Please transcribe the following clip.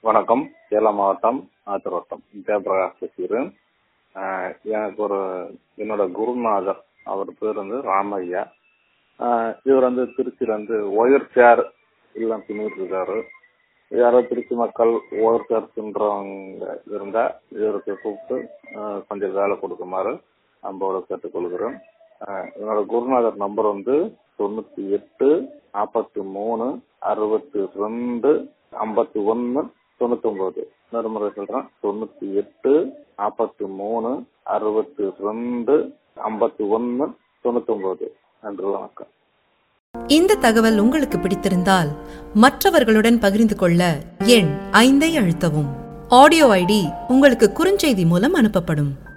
வணக்கம் சேலம் மாவட்டம் ஆத்திரோட்டம் ஜெயபிரகாஷ் பேசுகிறேன் ஆஹ் எனக்கு ஒரு என்னோட குருநாதர் அவர் பேர் வந்து ராமையா ஆஹ் இவர் வந்து திருச்சியில வந்து ஒயர் சேர் எல்லாம் பின்னிட்டு இருக்காரு யாரோ திருச்சி மக்கள் ஒயர் சேர் பின்றவங்க இருந்தா இவருக்கு கூப்பிட்டு ஆஹ் கொஞ்சம் வேலை கொடுக்குமாறு அம்போட கேட்டுக்கொள்கிறேன் ஆஹ் என்னோட குருநாதர் நம்பர் வந்து தொண்ணூத்தி எட்டு நாற்பத்தி மூணு அறுபத்தி ரெண்டு ஐம்பத்தி ஒன்னு தொண்ணூத்தி ஒன்பது இன்னொரு முறை சொல்றேன் தொண்ணூத்தி எட்டு நாற்பத்தி மூணு அறுபத்தி ரெண்டு ஐம்பத்தி ஒன்னு தொண்ணூத்தி ஒன்பது நன்றி வணக்கம் இந்த தகவல் உங்களுக்கு பிடித்திருந்தால் மற்றவர்களுடன் பகிர்ந்து கொள்ள எண் ஐந்தை அழுத்தவும் ஆடியோ ஐடி உங்களுக்கு குறுஞ்செய்தி மூலம் அனுப்பப்படும்